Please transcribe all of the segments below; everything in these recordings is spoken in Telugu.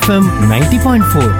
FM ninety point four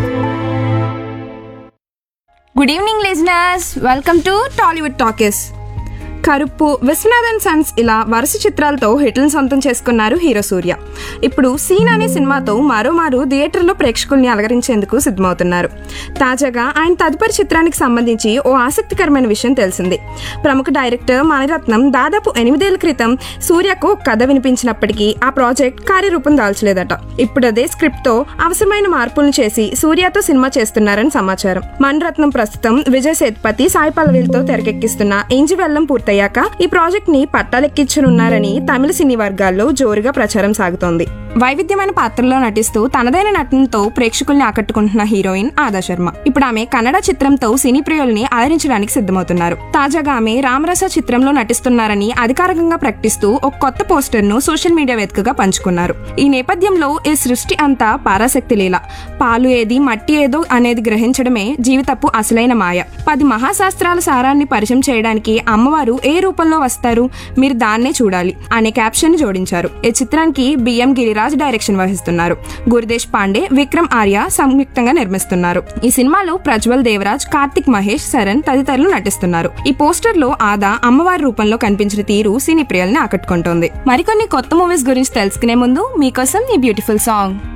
good evening listeners welcome to Tollywood talkies Karuppu Viswanathan sons ఇలా వరుస చిత్రాలతో హిట్లను సొంతం చేసుకున్నారు హీరో సూర్య ఇప్పుడు సీన్ అనే సినిమాతో మరోమారు థియేటర్లో ప్రేక్షకుల్ని అలగరించేందుకు సిద్ధమవుతున్నారు తాజాగా ఆయన తదుపరి చిత్రానికి సంబంధించి ఓ ఆసక్తికరమైన విషయం తెలిసింది ప్రముఖ డైరెక్టర్ మణిరత్నం దాదాపు ఎనిమిదేళ్ల క్రితం సూర్యకు ఒక కథ వినిపించినప్పటికీ ఆ ప్రాజెక్ట్ కార్యరూపం దాల్చలేదట ఇప్పుడు అదే స్క్రిప్ట్ తో అవసరమైన మార్పులను చేసి సూర్యతో సినిమా చేస్తున్నారని సమాచారం మణిరత్నం ప్రస్తుతం విజయ్ సేతుపతి సాయి పల్లవిలతో తెరకెక్కిస్తున్న ఇంజి వెల్లం పూర్తయ్యాక ఈ ప్రాజెక్ట్ ని పట్టాలెక్కించనున్నారని తమిళ సినీ వర్గాల్లో జోరుగా ప్రచారం సాగుతోంది వైవిధ్యమైన పాత్రలో నటిస్తూ తనదైన నటనతో ప్రేక్షకుల్ని ఆకట్టుకుంటున్న హీరోయిన్ ఆదా శర్మ ఇప్పుడు ఆమె కన్నడ చిత్రంతో సినీ ప్రియుల్ని అలరించడానికి సిద్ధమవుతున్నారు తాజాగా ఆమె రామరస చిత్రంలో నటిస్తున్నారని అధికారికంగా ప్రకటిస్తూ ఒక కొత్త పోస్టర్ ను సోషల్ మీడియా వేదికగా పంచుకున్నారు ఈ నేపథ్యంలో ఈ సృష్టి అంతా పారాశక్తి లీల పాలు ఏది మట్టి ఏదో అనేది గ్రహించడమే జీవితపు అసలైన మాయ పది మహాశాస్త్రాల సారాన్ని పరిచయం చేయడానికి అమ్మవారు ఏ రూపంలో వస్తారు మీరు దాన్నే చూడాలి అనే క్యాప్షన్ జోడించారు ఈ చిత్రానికి బిఎం గిరిరాజ్ డైరెక్షన్ వహిస్తున్నారు గురుదేశ్ పాండే విక్రమ్ ఆర్య సంయుక్తంగా నిర్మిస్తున్నారు ఈ సినిమాలో ప్రజ్వల్ దేవరాజ్ కార్తిక్ మహేష్ సరణ్ తదితరులు నటిస్తున్నారు ఈ పోస్టర్ లో ఆదా అమ్మవారి రూపంలో కనిపించిన తీరు సినీ ప్రియుల్ని ఆకట్టుకుంటోంది మరికొన్ని కొత్త మూవీస్ గురించి తెలుసుకునే ముందు మీకోసం ఈ బ్యూటిఫుల్ సాంగ్